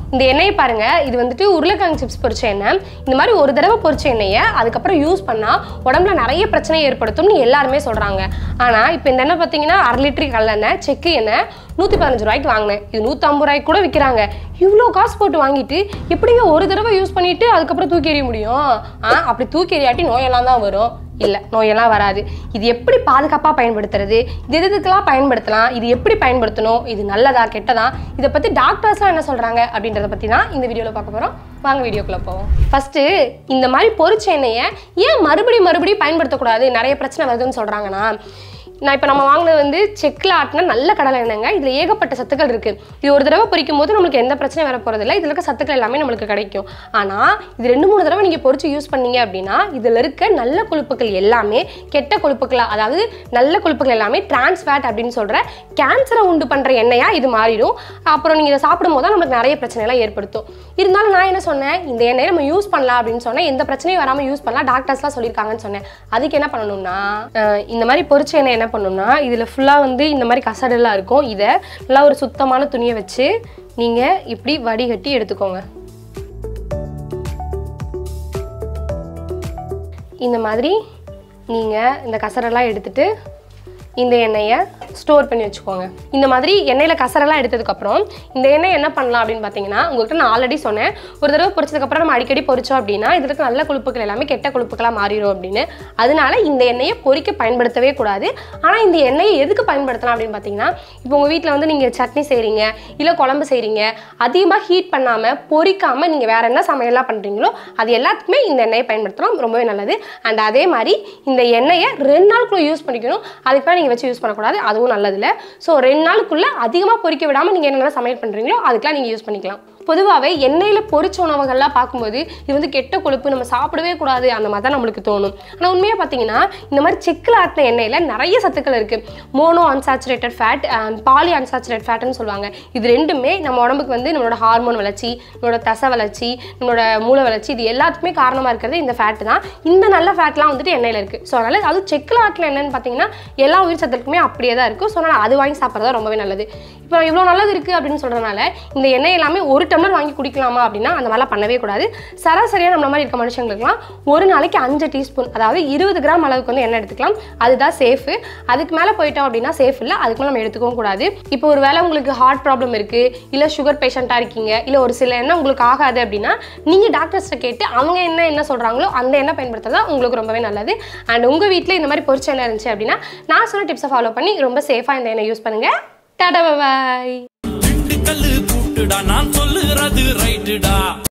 இந்த எண்ணெயை பாருங்க இது வந்துட்டு உருளைக்கிழங்கு சிப்ஸ் பொரிச்ச எண்ணெய் இந்த மாதிரி ஒரு தடவை பொரிச்ச எண்ணெயை அதுக்கப்புறம் யூஸ் பண்ணா உடம்புல நிறைய பிரச்சனை ஏற்படுத்தும்னு எல்லாருமே சொல்றாங்க ஆனா இப்போ இந்த எண்ணெய் பார்த்தீங்கன்னா அரை லிட்டர் கல்லெண்ணெய் செக்கு எண்ணெய் நூற்றி பதினஞ்சு ரூபாய்க்கு வாங்கினேன் இது நூற்றம்பது ரூபாய்க்கு கூட விற்கிறாங்க இவ்வளோ காசு போட்டு வாங்கிட்டு எப்படிங்க ஒரு தடவை யூஸ் பண்ணிட்டு அதுக்கப்புறம் தூக்கி எறிய முடியும் ஆ அப்படி தூக்கி எறியாட்டி நோயெல்லாம் தான் வரும் இல்லை நோயெல்லாம் வராது இது எப்படி பாதுகாப்பாக பயன்படுத்துறது இது எது எதுக்கெல்லாம் பயன்படுத்தலாம் இது எப்படி பயன்படுத்தணும் இது நல்லதா கெட்டதா இதை பற்றி டாக்டர்ஸ்லாம் என்ன சொல்கிறாங்க அப்படின்றத பற்றி தான் இந்த வீடியோவில் பார்க்க போகிறோம் வாங்க வீடியோக்குள்ளே போவோம் ஃபஸ்ட்டு இந்த மாதிரி பொரிச்ச எண்ணெயை ஏன் மறுபடியும் மறுபடியும் பயன்படுத்தக்கூடாது நிறைய பிரச்சனை வருதுன்னு சொல்கிறாங்கன்னா நான் இப்போ நம்ம வாங்கினது வந்து செக்கில் ஆட்டின நல்ல கடலை எண்ணெய்ங்க இதில் ஏகப்பட்ட சத்துக்கள் இருக்குது இது ஒரு தடவை பொரிக்கும் போது நம்மளுக்கு எந்த பிரச்சனையும் வர போகிறதில்ல இதில் இருக்க சத்துக்கள் எல்லாமே நம்மளுக்கு கிடைக்கும் ஆனால் இது ரெண்டு மூணு தடவை நீங்கள் பொரிச்சு யூஸ் பண்ணீங்க அப்படின்னா இதில் இருக்க நல்ல கொழுப்புகள் எல்லாமே கெட்ட கொழுப்புகள் அதாவது நல்ல கொழுப்புகள் எல்லாமே trans fat அப்படின்னு சொல்கிற கேன்சரை உண்டு பண்ணுற எண்ணெயாக இது மாறிடும் அப்புறம் நீங்கள் இதை சாப்பிடும் போது தான் நம்மளுக்கு நிறைய பிரச்சனைலாம் ஏற்படுத்தும் இருந்தாலும் நான் என்ன சொன்னேன் இந்த எண்ணெயை நம்ம யூஸ் பண்ணலாம் அப்படின்னு சொன்னேன் எந்த பிரச்சனையும் வராமல் யூஸ் பண்ணலாம் டாக்டர்ஸ்லாம் சொல்லியிருக்காங்கன்னு சொன்னேன் அதுக்கு என்ன பண்ணணும்னா அஹ் இந்த மாதிரி பொரிச்ச எண்ணெய் என்ன பண்ணணும்னா இதில் ஃபுல்லாக வந்து இந்த மாதிரி கசடெல்லாம் இருக்கும் இதை நல்லா ஒரு சுத்தமான துணியை வச்சு நீங்கள் இப்படி வடிகட்டி எடுத்துக்கோங்க இந்த மாதிரி நீங்கள் இந்த கசரெல்லாம் எடுத்துட்டு இந்த எண்ணெயை ஸ்டோர் பண்ணி வச்சுக்கோங்க இந்த மாதிரி எண்ணெயில் கசரெல்லாம் எடுத்ததுக்கப்புறம் இந்த எண்ணெய் என்ன பண்ணலாம் அப்படின்னு பார்த்தீங்கன்னா உங்கள்கிட்ட நான் ஆல்ரெடி சொன்னேன் ஒரு தடவை பொரிச்சதுக்கப்புறம் நம்ம அடிக்கடி பொரிச்சோம் அப்படின்னா இதில் இருக்க நல்ல கொழுப்புகள் எல்லாமே கெட்ட கொழுப்புகளாக மாறிடும் அப்படின்னு அதனால இந்த எண்ணெயை பொரிக்க பயன்படுத்தவே கூடாது ஆனால் இந்த எண்ணெயை எதுக்கு பயன்படுத்தலாம் அப்படின்னு பார்த்தீங்கன்னா இப்போ உங்கள் வீட்டில் வந்து நீங்கள் சட்னி செய்கிறீங்க இல்லை குழம்பு செய்கிறீங்க அதிகமாக ஹீட் பண்ணாமல் பொரிக்காமல் நீங்கள் வேறு என்ன சமையல்லாம் பண்ணுறீங்களோ அது எல்லாத்துக்குமே இந்த எண்ணெயை பயன்படுத்தலாம் ரொம்பவே நல்லது அண்ட் அதே மாதிரி இந்த எண்ணெயை ரெண்டு நாளுக்குள்ள யூஸ் பண்ணிக்கணும் அதுக்கு மேலே நீங்கள் வச்சு யூஸ் பண்ணக்கூடாது அதுவும் நல்லதில்ல ஸோ ரெண்டு நாளுக்குள்ளே அதிகமாக பொரிக்க விடாமல் நீங்கள் என்னென்ன சமையல் பண்ணுறீங்களோ அதுக்கெலாம் நீங்கள் யூஸ் பண்ணிக்கலாம் பொதுவாகவே எண்ணெயில் பொரிச்ச உணவுகள்லாம் பார்க்கும்போது இது வந்து கெட்ட கொழுப்பு நம்ம சாப்பிடவே கூடாது அந்த மாதிரி தான் நம்மளுக்கு தோணும் ஆனால் உண்மையாக பார்த்தீங்கன்னா இந்த மாதிரி செக்கில் ஆட்டின எண்ணெயில் நிறைய சத்துக்கள் இருக்குது mono unsaturated fat and poly unsaturated ஃபேட்னு சொல்லுவாங்க இது ரெண்டுமே நம்ம உடம்புக்கு வந்து நம்மளோட ஹார்மோன் வளர்ச்சி நம்மளோட தசை வளர்ச்சி நம்மளோட மூளை வளர்ச்சி இது எல்லாத்துக்குமே காரணமாக இருக்கிறது இந்த ஃபேட் தான் இந்த நல்ல ஃபேட்லாம் வந்துட்டு எண்ணெயில் இருக்குது ஸோ அதனால் அது செக்கில் ஆட்டின எண்ணெய்னு பார்த்தீங்கன்னா எல்லா உயிர் சத்துக்குமே அப்படியே தான் இருக்குது ஸோ அதனால் அது வாங்கி சாப்பிட்றது ரொம்பவே நல்லது இப்போ இவ்வளோ நல்லது இருக்குது அப்படின்னு சொல்கிறனால இந்த எண்ணெய் எல்லாமே ஒரு டம்ளர் வாங்கி குடிக்கலாமா அப்படின்னா அந்த மாதிரிலாம் பண்ணவே கூடாது சராசரியாக நம்மள மாதிரி இருக்க மனுஷங்களுக்குலாம் ஒரு நாளைக்கு அஞ்சு டீஸ்பூன் அதாவது இருபது கிராம் அளவுக்கு வந்து எண்ணெய் எடுத்துக்கலாம் அதுதான் சேஃபு அதுக்கு மேலே போயிட்டோம் அப்படின்னா சேஃப் இல்லை அதுக்கு மேலே நம்ம எடுத்துக்கவும் கூடாது இப்போ ஒரு வேளை உங்களுக்கு ஹார்ட் ப்ராப்ளம் இருக்குது இல்லை சுகர் பேஷண்ட்டாக இருக்கீங்க இல்லை ஒரு சில எண்ணெய் உங்களுக்கு ஆகாது அப்படின்னா நீங்கள் டாக்டர்ஸ்ட்டை கேட்டு அவங்க என்ன என்ன சொல்கிறாங்களோ அந்த எண்ணெய் பயன்படுத்துறதா உங்களுக்கு ரொம்பவே நல்லது அண்ட் உங்கள் வீட்டில் இந்த மாதிரி பொரிச்ச எண்ணெய் இருந்துச்சு அப்படின்னா நான் சொன்ன டிப்ஸை ஃபாலோ பண்ணி ரொம்ப சேஃபாக இந்த எண்ணெய் யூஸ் பண்ணுங்கள் டாடா பாய் திண்டுக்கல்லு கூட்டுடா நான் சொல்லுறது ரைட்டுடா